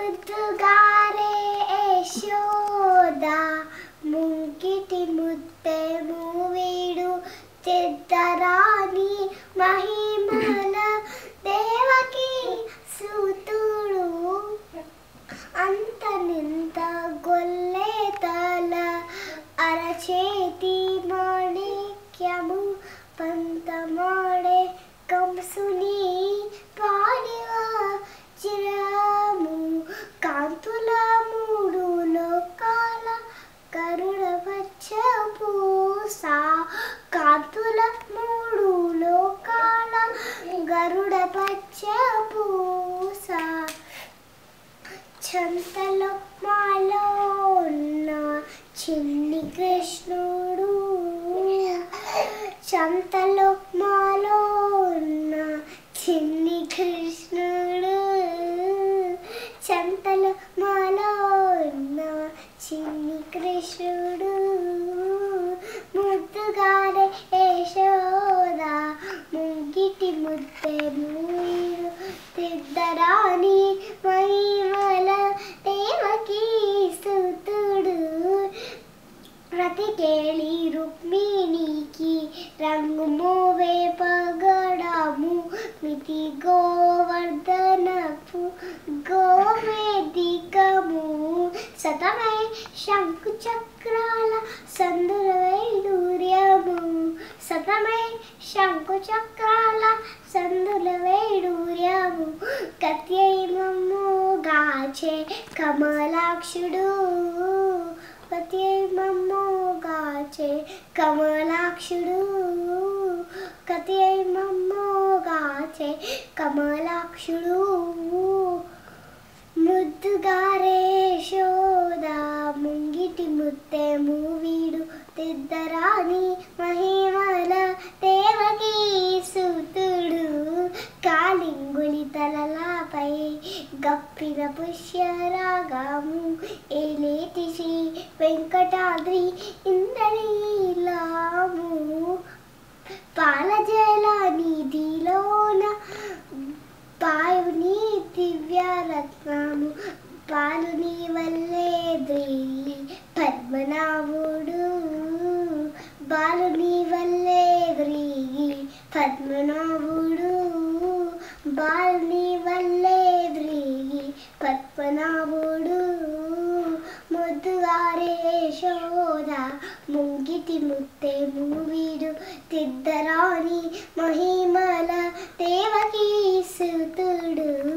ముద్దుగారే యశోద ముంగిటి ముత్తె మూవీడు చిత్తరాణి మహిమల దేవకి సూతుడు అంత నింత గొల్లే తల అరచేతి మాణిక్యము పంతమాడే కంసుని పాడివ చిరము కాంతుల మూడు లోకాల కరుణ వచ్చ పూస కాంతుల మూడు లోకాల గరుడ పచ్చ పూస చంతలో మాలో ఉన్న చిన్ని కృష్ణుడు చంతలో మాలో ఉన్న చిన్ని కృష్ణుడు చంతలో మాలో ఉన్న చిన్ని కృష్ణుడు ముద్దుగానే యశోద ముంగిటి ముద్దె మూడు తిద్దరాని మహిమల దేవకి సుతుడు ప్రతికేళి రుక్మిణికి రంగు మోవే పగడము మితి గోవర్ధనపు గోవేదికము సతమై శంకు చక్రాల సందుల వైడూర్యము సతమై శంకు చక్రాల సందుల వైడూర్యము కత్యైమము గాచే కమలాక్షుడు కత్యైమము గాచే కమలాక్షుడు కత్యైమము గాచే కమలాక్షుడు ముద్దుగారే శోద ముంగిటి ముత్తె మూవీడు తిద్దరాని మహిమల దేవకి సుతుడు కాలింగులి తలలాపై గప్పిన పుష్యరాగము ఏలేటి శ్రీ వెంకటాద్రి ఇంద్రనీలాము పాలజల నిధిలోన పాయుని దివ్యరత్నము పాలుని వల్లే ద్రి పద్మనాభుడు బాలుని వల్లే ద్రి పద్మనాభుడు బాలుని వల్లే ద్రి పద్మనాభుడు ముద్దుగారే శోధ ముంగిటి ముత్తె మూవీడు తిద్దరాని మహిమల దేవకి సుతుడు